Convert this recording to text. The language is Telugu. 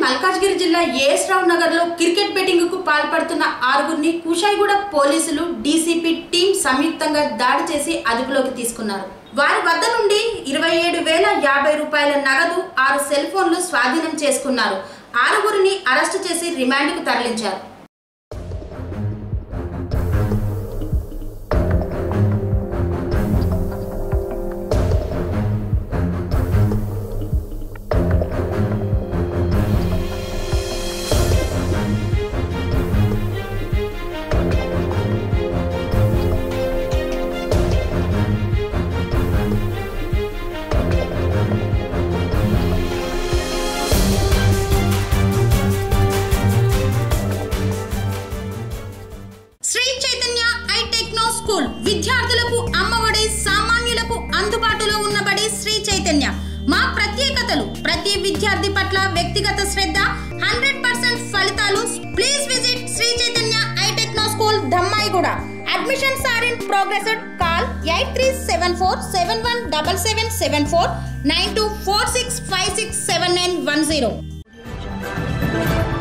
మల్కాజ్గిరి జిల్లా ఏఎస్ రావు నగర్ లో క్రికెట్ బెట్టింగ్ కు పాల్పడుతున్న ఆరుగురిని కుషాయిగూడ పోలీసులు డీసీపీ టీం సంయుక్తంగా దాడి చేసి అదుపులోకి తీసుకున్నారు వారి వద్ద నుండి ఇరవై ఏడు వేల యాభై రూపాయల నగదు ఆరు సెల్ ఫోన్లు స్వాధీనం చేసుకున్నారు ఆరుగురిని అరెస్టు చేసి రిమాండ్కు తరలించారు Sri Chaitanya I Techno School విద్యార్థులకు అమ్మఒడి సామాన్యులకు అందుబాటులో ఉన్నబడి శ్రీ చైతన్య మా ప్రత్యేకతలు ప్రతి విద్యార్థి పట్ల వ్యక్తిగత శ్రద్ధ హండ్రెడ్ పర్సెంట్ ఫలితాలు please visit Sri Chaitanya I Techno School Dammaiguda admissions are in progress call eight three seven four seven one double seven seven four nine two four six five six seven nine one zero